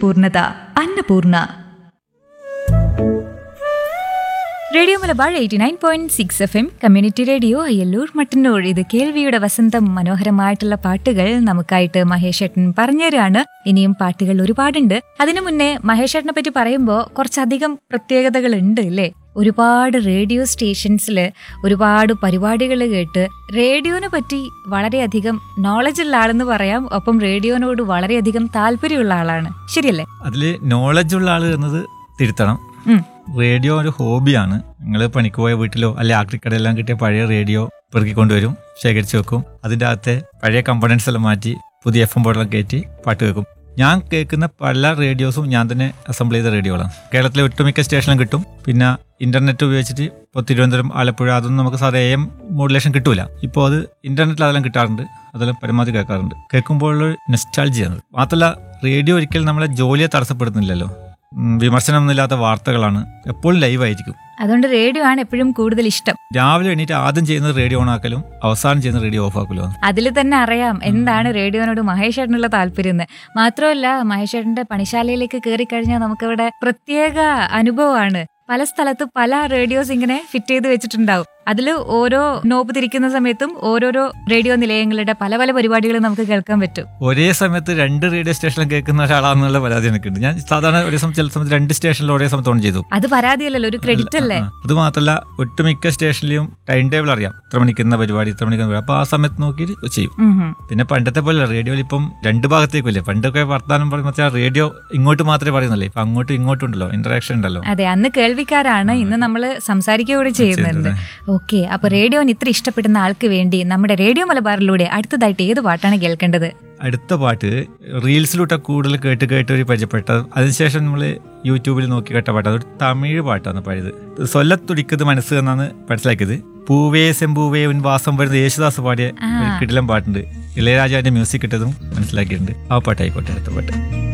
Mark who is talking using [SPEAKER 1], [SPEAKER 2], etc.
[SPEAKER 1] പൂർണ്ണത Annapoorna radio Malabar eighty nine point six F M community radio Ayyallur Mattannur ഇത് കേൾവിയുടെ വസന്തം മനോഹരമായിട്ടുള്ള പാട്ടുകൾ നമുക്കായിട്ട് മഹേഷ് ഏട്ടൻ പറഞ്ഞുതരാണ് ഇനിയും പാട്ടുകൾ ഒരുപാടുണ്ട് അതിനു മുന്നേ മഹേഷ് ഏട്ടനെ പറ്റി പറയുമ്പോൾ കുറച്ചധികം പ്രത്യേകതകൾ ഉണ്ട് അല്ലേ ഒരുപാട് റേഡിയോ സ്റ്റേഷൻസിൽ ഒരുപാട് പരിപാടികൾ കേട്ട് റേഡിയോനെ പറ്റി വളരെയധികം നോളജ് ഉള്ള ആളെന്ന് പറയാം ഒപ്പം റേഡിയോനോട് വളരെയധികം താല്പര്യമുള്ള ആളാണ് ശരിയല്ലേ
[SPEAKER 2] അതിൽ നോളജ് ഉള്ള ആൾ എന്നത് തിരുത്തണം
[SPEAKER 1] ഉം.
[SPEAKER 2] റേഡിയോ ഒരു ഹോബിയാണ് നിങ്ങൾ പണിക്ക് പോയ വീട്ടിലോ അല്ലെ ആക്രിക്കടെല്ലാം കിട്ടിയ പഴയ റേഡിയോ പെറുക്കി കൊണ്ടുവരും ശേഖരിച്ച് വെക്കും അതിൻ്റെ അകത്തെ പഴയ കമ്പണൻസ് എല്ലാം മാറ്റി പുതിയ എഫ് എം ബോർഡെല്ലാം കയറ്റി പാട്ട് കേൾക്കും ഞാൻ കേൾക്കുന്ന പല റേഡിയോസും ഞാൻ തന്നെ അസംബിൾ ചെയ്ത റേഡിയോകളാണ് കേരളത്തിലെ ഒട്ടുമിക്ക സ്റ്റേഷനിലും കിട്ടും പിന്നെ ഇന്റർനെറ്റ് ഉപയോഗിച്ചിട്ട് ഇപ്പോൾ തിരുവനന്തപുരം ആലപ്പുഴ അതൊന്നും നമുക്ക് സാധാ എ എം മോഡുലേഷൻ കിട്ടൂല ഇപ്പോൾ അത് ഇന്റർനെറ്റിൽ അതെല്ലാം കിട്ടാറുണ്ട് അതെല്ലാം പരമാവധി കേൾക്കാറുണ്ട് കേൾക്കുമ്പോൾ നെസ്റ്റാൾജിയാണ് മാത്രമല്ല റേഡിയോ ഒരിക്കലും നമ്മളെ ജോലിയെ തടസ്സപ്പെടുന്നില്ലല്ലോ ഉം, വിമർശനമൊന്നുമില്ലാത്ത വാർത്തകളാണ് എപ്പോഴും ലൈവ് ആയിരിക്കും
[SPEAKER 1] അതുകൊണ്ട് റേഡിയോ ആണ് എപ്പോഴും കൂടുതൽ ഇഷ്ടം
[SPEAKER 2] രാവിലെ എണീറ്റ് ആദ്യം ചെയ്യുന്നത് റേഡിയോ ഓൺ ആക്കലും അവസാനം ചെയ്യുന്ന റേഡിയോ ഓഫ് ആക്കലും ആണ്
[SPEAKER 1] അതിൽ തന്നെ അറിയാം എന്താണ് റേഡിയോനോട് മഹേഷ് ഏട്ടനുള്ള താല്പര്യം എന്ന് മാത്രമല്ല മഹേഷ് ഏട്ടന്റെ പണിശാലയിലേക്ക് കയറി കഴിഞ്ഞാൽ നമുക്കിവിടെ പ്രത്യേക അനുഭവമാണ് പല സ്ഥലത്ത് പല റേഡിയോസ് ഇങ്ങനെ ഫിറ്റ് ചെയ്ത് വെച്ചിട്ടുണ്ടാവും അതിൽ ഓരോ നോബ് തിരിക്കുന്ന സമയത്തും ഓരോരോ റേഡിയോ നിലയങ്ങളുടെ പല പല പരിപാടികൾ നമുക്ക് കേൾക്കാൻ പറ്റും
[SPEAKER 2] ഒരേ സമയത്ത് രണ്ട് റേഡിയോ സ്റ്റേഷനിൽ കേൾക്കുന്ന ഒരാളാണെന്നുള്ള പരാതി എനിക്കുണ്ട് ഞാൻ സാധാരണ ഒരേ സമയത്ത് ചില സമയത്ത് രണ്ട് സ്റ്റേഷനിൽ ഒരേ സമയത്ത് ഓൺ ചെയ്തു
[SPEAKER 1] അത് പരാതിയല്ലല്ലോ ഒരു ക്രെഡിറ്റ് അല്ലേ
[SPEAKER 2] ആ, അത് മാത്രമല്ല ഒട്ടുമിക്ക സ്റ്റേഷനിലും ടൈം ടേബിൾ അറിയാം ഇത്ര മണിക്കുന്ന പരിപാടി ഇത്ര മണിക്കുന്ന പരിപാടി അപ്പൊ ആ സമയത്ത് നോക്കിയിട്ട് ചെയ്യും
[SPEAKER 1] ഉം ഉം.
[SPEAKER 2] പിന്നെ പണ്ടത്തെ പോലെ റേഡിയോയിൽ ഇപ്പം രണ്ട് ഭാഗത്തേക്കില്ലേ പണ്ടൊക്കെ വർത്താനം പറയുമ്പോൾ റേഡിയോ ഇങ്ങോട്ട് മാത്രമേ പറയുന്നുള്ളൂ ഇപ്പൊ അങ്ങോട്ടും ഇങ്ങോട്ടും ഉണ്ടല്ലോ ഇന്ററാക്ഷൻ ഉണ്ടല്ലോ
[SPEAKER 1] അതെ അന്ന് കേൾവിക്കാരാണ് ഇന്ന് നമ്മൾ സംസാരിക്കുക കൂടി ചെയ്യുന്നുണ്ട് ഓക്കെ അപ്പൊ റേഡിയോന് ഇത്ര ഇഷ്ടപ്പെടുന്ന ആൾക്ക് വേണ്ടി നമ്മുടെ റേഡിയോ മലബാറിലൂടെ അടുത്തതായിട്ട് ഏത് പാട്ടാണ് കേൾക്കേണ്ടത്
[SPEAKER 2] അടുത്ത പാട്ട് റീൽസിലൂടെ കൂടുതൽ കേട്ട് കേട്ട് ഒരു പരിചയപ്പെട്ട അതിനുശേഷം നമ്മൾ യൂട്യൂബിൽ നോക്കി കേട്ട പാട്ട് അതൊരു തമിഴ് പാട്ടാണ് പഴയത് സ്വല്ലത്തുടിക്കത് മനസ്സ് എന്നാണ് മനസ്സിലാക്കിയത് പൂവേ സെമ്പൂവേ ഉൻ വാസം വരുന്ന യേശുദാസ് പാടിയ ഒരു കിടിലം പാട്ടുണ്ട് ഇളയരാജാവിന്റെ മ്യൂസിക് ഇട്ടതും മനസ്സിലാക്കിയിട്ടുണ്ട് ആ പാട്ടായിക്കോട്ടെ അടുത്ത പാട്ട്